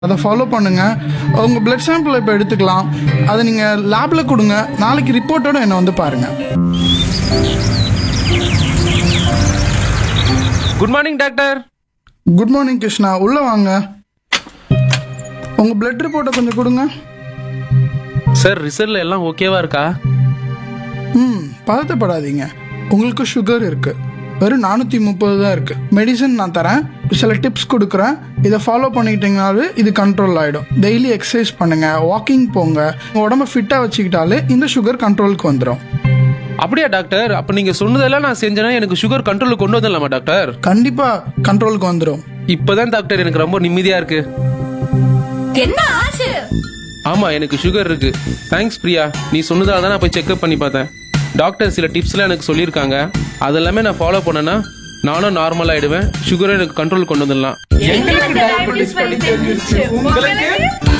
அதை ஃபாலோ பண்ணுங்க உங்க பிளட் சாம்பிள் இப்போ எடுத்துக்கலாம் அதை நீங்க லேப்ல கொடுங்க நாளைக்கு ரிப்போர்ட்டோட என்னை வந்து பாருங்க good morning doctor good morning Krishna உள்ள வாங்க உங்க பிளட் ரிப்போர்ட்டை கொஞ்சம் கொடுங்க சார் ரிசல்ட்ல எல்லாம் ஓகேவா இருக்கா ம் பதட்டப்படாதீங்க உங்களுக்கு சுகர் இருக்கு வெறும் நானூற்றி முப்பது தான் இருக்கு மெடிசன் நான் தரேன் சில டிப்ஸ் கொடுக்குறேன் இதை ஃபாலோ பண்ணிக்கிட்டீங்கனாலே இது கண்ட்ரோல் ஆகிடும் டெய்லி எக்ஸசைஸ் பண்ணுங்க வாக்கிங் போங்க உங்க உடம்ப ஃபிட்டாக வச்சுக்கிட்டாலே இந்த சுகர் கண்ட்ரோலுக்கு வந்துடும் அப்படியா டாக்டர் அப்ப நீங்க சொன்னதெல்லாம் நான் செஞ்சேன்னா எனக்கு சுகர் கண்ட்ரோலுக்கு கொண்டு வந்துடலாமா டாக்டர் கண்டிப்பாக கண்ட்ரோலுக்கு வந்துடும் இப்பதான் டாக்டர் எனக்கு ரொம்ப நிம்மதியா இருக்கு என்ன ஆச்சு ஆமா எனக்கு சுகர் இருக்கு தேங்க்ஸ் பிரியா நீ சொன்னதால தான் நான் போய் செக்அப் பண்ணி பார்த்தேன் டாக்டர் சில டிப்ஸ்லாம் எனக்கு சொல்லியிருக்காங்க அதெல்லாமே நான் ஃபாலோ பண்ணனா நானும் நார்மல் ஆயிடுவேன் சுகரை எனக்கு கண்ட்ரோல் கொண்டு வந்துடலாம் எங்களுக்கு diabetes பத்தி தெரிஞ்சிருச்சு. உங்களுக்கு